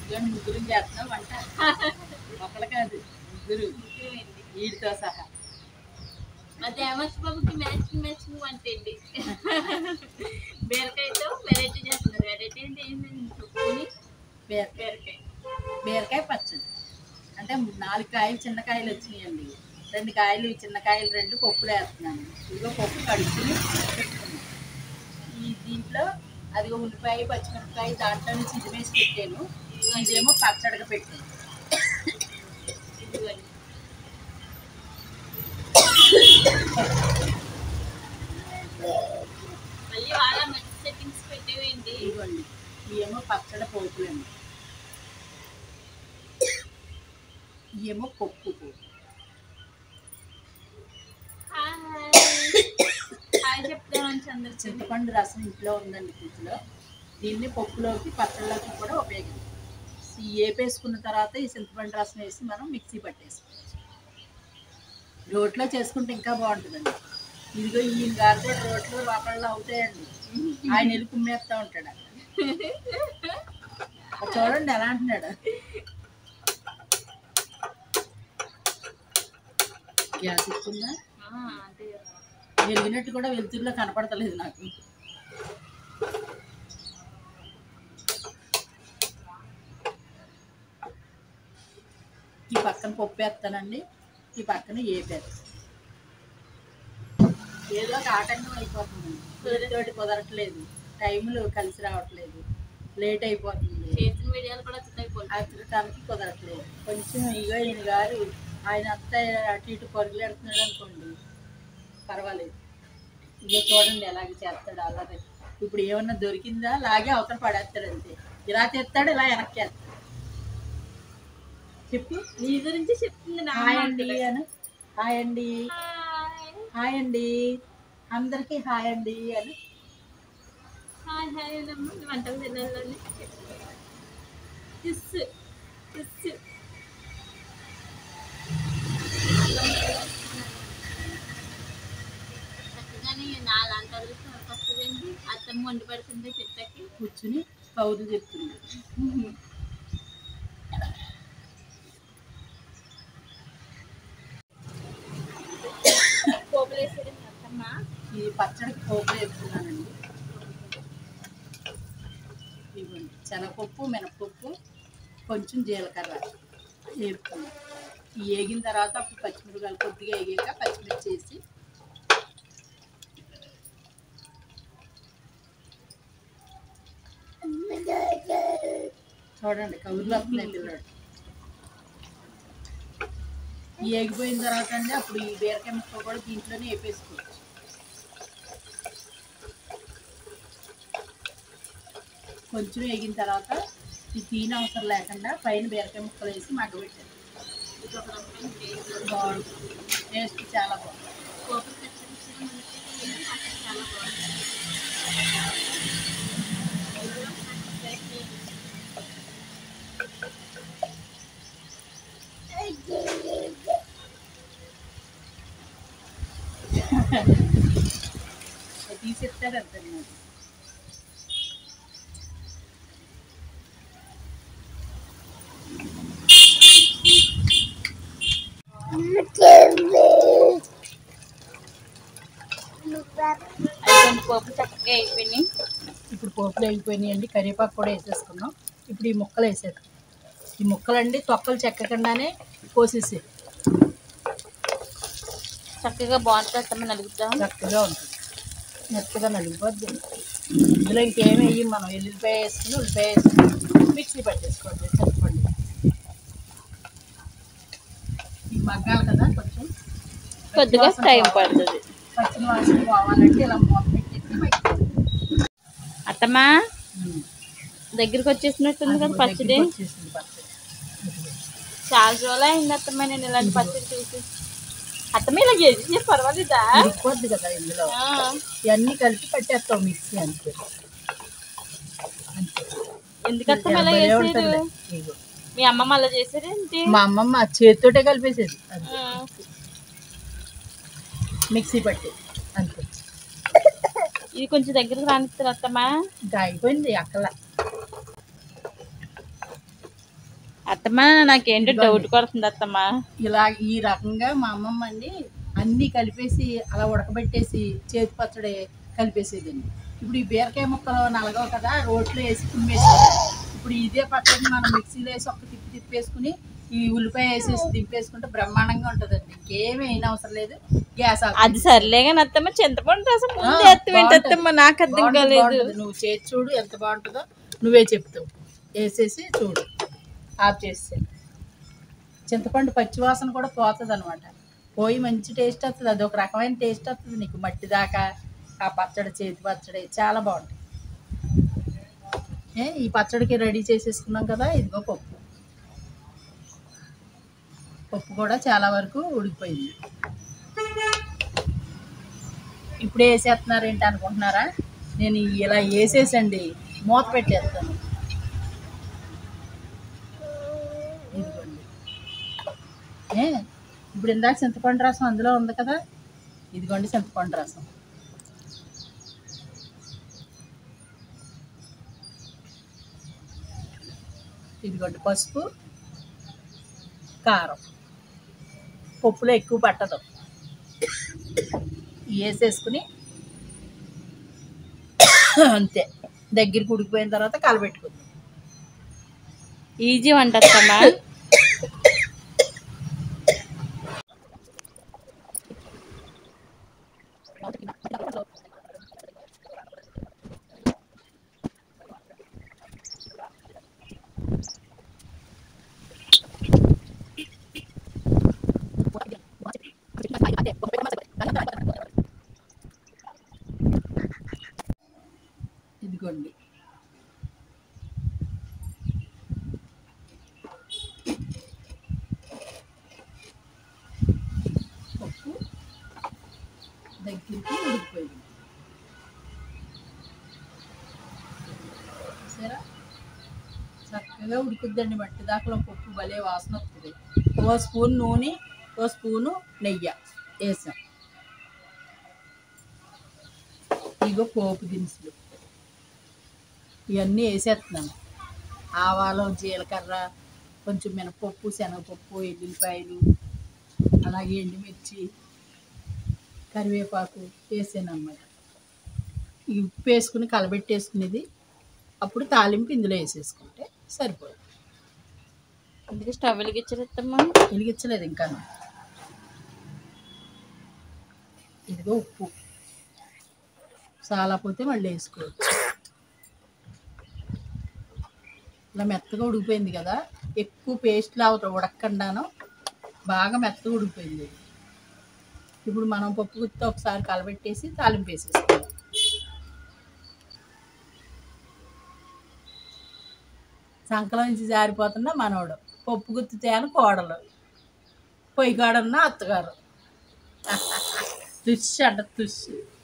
ఇదిగోండి ముగ్గురు చేస్తున్నాం వంట ఒకళ్ళు కాదు ముగ్గురు వీడితో సహా మా దేవస్ బాబుకి మ్యాచింగ్ మ్యాచింగ్ వంట అండి బీరకాయతో వెరైటీ చేస్తున్నారు వెరైటీ అంటే ఏంటండి చుక్కుని బీర బీరకాయ బీరకాయ పచ్చడి అంటే నాలుగు కాయలు చిన్న కాయలు వచ్చినాయండి రెండు కాయలు చిన్న కాయలు రెండు పప్పులు వేస్తున్నాను ఇదిగో పప్పు కడుక్కుని పెట్టుకున్నాను ఈ దీంట్లో అదిగో ఉల్లిపాయ పచ్చిమిరపకాయ దాంట్లో నుంచి ఇది వేసి పెట్టాను ఇదేమో పచ్చడిగా పెట్టాను ఇదిగోండి మళ్ళీ వాళ్ళ మంచి సెట్టింగ్స్ పెట్టేవేంటి ఇదిగోండి ఇవేమో పచ్చడి పోపులండి ఇవేమో పప్పు పోపు హాయ్ హాయ్ చెప్తాను చంద్రచంద్ర చింతపండు రసం ఇంట్లో ఉందండి ఫ్రిడ్జ్లో దీన్ని పప్పులోకి పచ్చళ్ళలోకి కూడా ఉపయోగించాలి ఈ వేపేసుకున్న తర్వాత ఈ చింతపండు రసం వేసి మనం మిక్సీ పట్టేసుకోవచ్చు రోట్లో చేసుకుంటే ఇంకా బాగుంటుందండి ఇదిగో ఈయన గారు కూడా రోట్లో వాపల్లో అవుతాయండి ఆయన వెళ్ళి కుమ్మేస్తా ఉంటాడు అక్కడ చూడండి ఎలా అంటున్నాడు గ్యాస్ ఇస్తుందా అదే వెలిగినట్టు కూడా వెలుతురులో కనపడతలేదు నాకు ఈ పక్కన పప్పు వేస్తానండి ఈ పక్కన ఏపేస్తాను ఏదో ఒక ఆటంకం అయిపోతుంది తోటి కుదరట్లేదు టైంలు కలిసి రావట్లేదు లేట్ అయిపోతుంది చేసిన వీడియోలు కూడా చిన్నగా అతడానికి కుదరట్లేదు కొంచెం ఇగో ఈయన గారు ఆయన అంతా అటు ఇటు పరుగులెడుతున్నాడు అనుకోండి పర్వాలేదు ఇగో చూడండి ఎలాగ చేస్తాడు అలాగే ఇప్పుడు ఏమన్నా దొరికిందా లాగే అవతల పడేస్తాడు అంతే ఇలా తెస్తాడు ఇలా వెనక్కి వేస్తాడు చెప్పు నీ గురించి చెప్తుంది నా హాయ్ అండి అను హాయ్ అండి హాయ్ హాయ్ అండి అందరికీ హాయ్ అండి అని హాయ్ హాయ్ అన్నమ్మ నువ్వు వంటలు తినాలని కిస్ కిస్ చక్కగానే నాలాంటి అదృష్టం ఎవరికి వస్తుందండి అత్తమ్మ వండి పెడుతుంది చెట్టకి కూర్చుని కౌరు చెప్తుంది పోపులు వేసేది అత్తమ్మ ఈ పచ్చడికి పోపు వేస్తున్నానండి ఇవ్వండి శనగపప్పు మినపప్పు కొంచెం జీలకర్ర వేపుకున్నాం ఈ వేగిన తర్వాత అప్పుడు పచ్చిమిరపకాయలు కొద్దిగా వేగాక పచ్చిమిర్చి వేసి చూడండి కౌరులు వస్తున్నాయి పిల్లడు ఈ వేగిపోయిన తర్వాత అండి అప్పుడు ఈ బీరకాయ ముక్క కూడా దీంట్లోనే వేపేసుకోవచ్చు కొంచెం వేగిన తర్వాత ఈ తీన అవసరం లేకుండా పైన బీరకాయ ముక్కలు వేసి మగ్గబెట్టాను ఇది ఒక రకమైన టేస్ట్ బాగుంటుంది టేస్ట్ చాలా బాగుంటుంది పోపులు కచ్చితంగా మనకి అక్కడ చాలా బాగుంటుంది ఇది కూడా ఒకసారి try చేయండి. తీసిస్తాడు అంతే నాకు అయిపోయింది పోపు చక్కగా అయిపోయినాయి ఇప్పుడు పోపులు వేగిపోయినాయండి కరివేపాకు కూడా వేసేసుకున్నాం ఇప్పుడు ఈ ముక్కలు వేసేది ఈ ముక్కలండి తొక్కలు చెక్కకుండానే కోసేసి చక్కగా బాగుంటుంది అత్తమ్మ నలుగుతాం చక్కగా ఉంటుంది మెత్తగా నలిగిపోద్ది ఇందులో ఇంకేమి వేయం మనం ఎల్లుల్లిపాయ వేసుకుని ఉల్లిపాయ వేసుకుని మిక్సీ పట్టేసుకోండి చెప్పండి ఈ మగ్గాలి కదా కొంచెం కొద్దిగా టైం పడుతుంది పచ్చిన వాసన పోవాలంటే ఇలా మూత పెట్టేసి బయటకు అత్తమ్మ దగ్గరికి వచ్చేసినట్టుంది కదా పచ్చడి వచ్చేసింది పచ్చడి చాలా రోజులు అయింది అత్తమ్మ నేను ఇలాంటి పచ్చడి చూసి అత్తమ్మ ఇలా చేసి పర్వాలేదా ఉడికిపోద్ది కదా ఇందులో ఆ, ఇవన్నీ కలిపి పట్టేస్తాం మిక్సీ అంతే అంతే ఎందుకు అత్తమ్మ ఇలా భలే చేసారు ఉంటుందిలే. ఇదిగో. మీ అమ్మమ్మ అలా చేసారు ఏంటి మా అమ్మమ్మ చేతితోటే కలిపేసేది అంతే. ఆ, మిక్సీ పట్టి అంతే ఇది కొంచెం దగ్గరికి రానిస్తారు అత్తమ్మ ఇంకా అయిపోయింది అక్కల అత్తమ్మ నాకేంటో డౌట్ కొడుతుంది అత్తమ్మ ఇలా ఈ రకంగా మా అమ్మమ్మ అండి అన్నీ కలిపేసి అలా ఉడకబెట్టేసి చేతి పచ్చడి కలిపేసేదండి ఇప్పుడు ఈ బీరకాయ ముక్కలు నలగవు కదా రోట్లో వేసి తుమ్మేసేది ఇప్పుడు ఇదే పచ్చడి మనం మిక్సీలో వేసి ఒక్క తిప్పి తిప్పేసుకుని ఈ ఉల్లిపాయ వేసేసి దింపేసుకుంటే బ్రహ్మాండంగా ఉంటుందండి ఇంకేమీ అయినా అవసరం లేదు గ్యాస్ ఆఫ్ అది సర్లే కానీ అత్తమ్మ చింతపండు రసం ముందు ఆ, ఎత్తమేంటి బాగుంటది. అత్తమ్మ నాకు అర్థం బాగుంటుంది, కాలేదు బాగుంటుంది. నువ్వు చేసి చూడు ఎంత బాగుంటుందో నువ్వే చెప్తావు వేసేసి చూడు ఆఫ్ చేసి చింతపండు పచ్చివాసన కూడా పోతుంది అనమాట పోయి మంచి టేస్ట్ వస్తుంది అది ఒక రకమైన టేస్ట్ వస్తుంది నీకు మట్టి దాకా ఆ పచ్చడి చేతి పచ్చడి చాలా బాగుంటుంది ఏ ఈ పచ్చడికి రెడీ చేసేసుకున్నాం కదా ఇదిగో పప్పు పప్పు కూడా చాలా వరకు ఉడికిపోయింది ఇప్పుడే వేసేస్తున్నారు ఏంటి అనుకుంటున్నారా నేను ఇలా వేసేసండి మూత పెట్టేస్తాను ఇదిగోండి ఏ ఇప్పుడు ఇందాక చింతపండు రసం అందులో ఉంది కదా ఇదిగోండి చింతపండు రసం ఇదిగోండి పసుపు కారం పప్పులో ఎక్కువ పట్టదు వేసేసుకుని అంతే దగ్గరికి ఉడికిపోయిన తర్వాత కలబెట్టుకుందాం ఈజీ వంట అత్తమ్మ ఇదిగోండి పప్పు దగ్గరికి ఉడికిపోయింది సరే చక్కగా ఉడుకుద్దండి మట్టి దాకలో పప్పు భలే వాసన వస్తుంది ఓ స్పూన్ నూనె ఓ స్పూను నెయ్యి వేసాం ఇగో పోపు దినుసులు ఇవన్నీ వేసేస్తున్నాను ఆవాలు జీలకర్ర కొంచెం మినపప్పు శనగపప్పు ఎల్లుల్లిపాయలు అలాగే ఎండుమిర్చి కరివేపాకు వేసాను అన్నమాట ఈ ఉప్పు వేసుకుని కలబెట్టేసుకునేది అప్పుడు తాలింపు ఇందులో వేసేసుకుంటే సరిపోతుంది అందుకే స్టవ్ వెలిగించారు అత్తమ్మ వెలిగించలేదు ఇంకా ఇదిగో ఉప్పు చాలా పోతే మళ్ళీ వేసుకోవచ్చు ఇలా మెత్తగా ఉడికిపోయింది కదా ఎక్కువ పేస్ట్లా అవుతుంది ఉడకకుండాను బాగా మెత్తగా ఉడికిపోయింది ఇది. ఇప్పుడు మనం పప్పు గుత్తి ఒకసారి కలబెట్టేసి తాలింపు వేసేసుకోవాలి సంకలం నుంచి జారిపోతున్న మనోడు పప్పు గుత్తి తేను కోడలు పొయ్యి కాడన్న అత్తగారు తుష్ అంట తుష్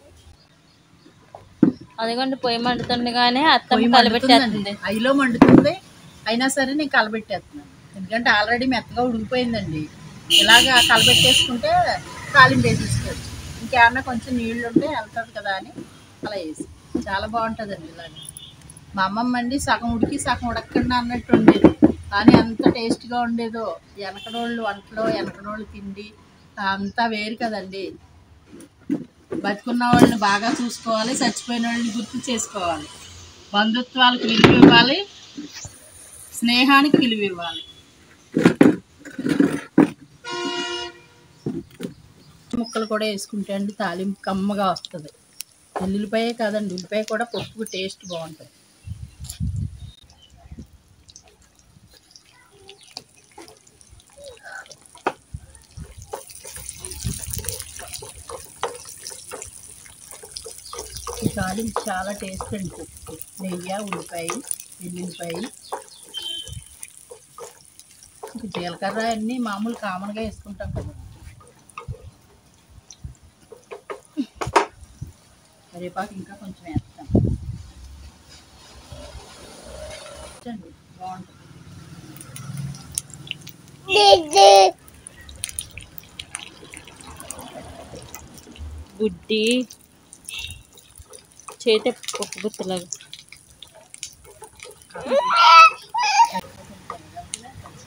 అదిగోండి పొయ్యి మండుతుండగానే పొయ్యి అత్తమ్మ మండుతుందండి. కలబెట్టేస్తుంది ఐలో మండుతుంది అయినా సరే నేను కలబెట్టేస్తున్నాను ఎందుకంటే ఆల్రెడీ మెత్తగా ఉడికిపోయిందండి ఇలాగా కలబెట్టేసుకుంటే తాలింపు వేసేసుకోవచ్చు ఇంకేమన్నా కొంచెం నీళ్ళు ఉంటే వెళ్తుంది కదా అని అలా వేసి చాలా బాగుంటుందండి ఇలాగ మా అమ్మమ్మ అండి సగం ఉడికి సగం ఉడకకుండా అన్నట్టు ఉండేది కానీ ఎంత టేస్ట్గా ఉండేదో వెనకడోళ్ళు వంటలో వెనకడోళ్ళు తిండి అంతా వేరు కదండి బతుకున్న వాళ్ళని బాగా చూసుకోవాలి చచ్చిపోయిన వాళ్ళని గుర్తు చేసుకోవాలి బంధుత్వాలకు విలువ ఇవ్వాలి స్నేహానికి విలువ ఇవ్వాలి ముక్కలు కూడా వేసుకుంటే అండి తాలింపు కమ్మగా వస్తుంది ఎల్లుల్లిపాయే కాదండి ఉల్లిపాయ కూడా పప్పుకు టేస్ట్ బాగుంటుంది ఈ తాలింపు చాలా టేస్ట్ అండి పప్పు నెయ్యి ఉల్లిపాయ ఎల్లుల్లిపాయ ఇంక జీలకర్ర అన్నీ మామూలు కామన్గా వేసుకుంటాం కదా కరివేపాకు ఇంకా కొంచెం వేస్తాం చూడండి, బాగుంటుంది బుడ్డి చేతి పప్పు గుత్తలాగా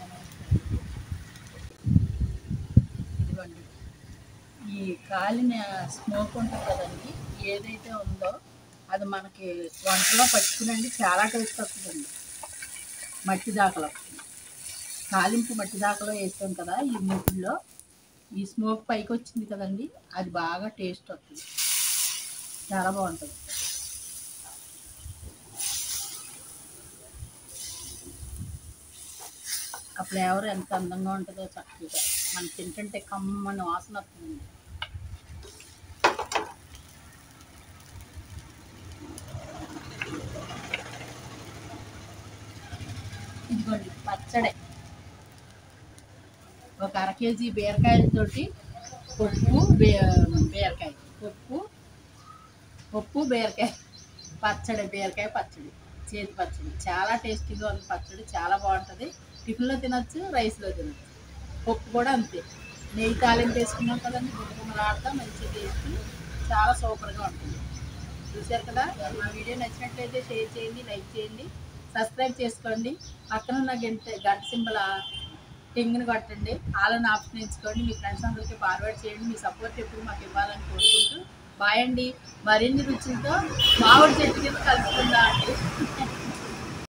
కాలిన స్మోక్ ఉంటుంది కదండి ఏదైతే ఉందో అది మనకి వంటలో పట్టుకునండి చాలా టేస్ట్ వస్తుందండి మట్టి దాకలో తాలింపు మట్టి దాకలో వేస్తాం కదా ఈ మూకుల్లో ఈ స్మోక్ పైకి వచ్చింది కదండి అది బాగా టేస్ట్ వస్తుంది చాలా బాగుంటుంది ఆ ఫ్లేవర్ ఎంత అందంగా ఉంటుందో చక్కగా మనం తింటుంటే కమ్మని వాసన వస్తుంది ఇదిగోండి పచ్చడి ఒక అర కేజీ బీరకాయలతోటి పప్పు బీ బీరకాయ పప్పు పప్పు బీరకాయ పచ్చడి బీరకాయ పచ్చడి చేతి పచ్చడి చాలా టేస్టీగా ఉంది పచ్చడి చాలా బాగుంటుంది టిఫిన్లో తినొచ్చు రైస్లో తినొచ్చు పప్పు కూడా అంతే నెయ్యి తాలింపు వేసుకున్నాం కదండి గుమ్మలాడుతా మంచి టేస్ట్ చాలా సూపర్గా ఉంటుంది చూశారు కదా మా వీడియో నచ్చినట్లయితే షేర్ చేయండి లైక్ చేయండి సబ్స్క్రైబ్ చేసుకోండి పక్కన ఉన్న గంట గంట సింబల్ టింగ్ని కొట్టండి ఆలని ఆప్షన్ ఎంచుకోండి మీ ఫ్రెండ్స్ అందరికీ ఫార్వర్డ్ చేయండి మీ సపోర్ట్ ఎప్పుడు మాకు ఇవ్వాలని కోరుకుంటూ బాయ్ అండి మరిన్ని రుచులతో మామిడి చెట్టు కింద కలుసుకుందా అండి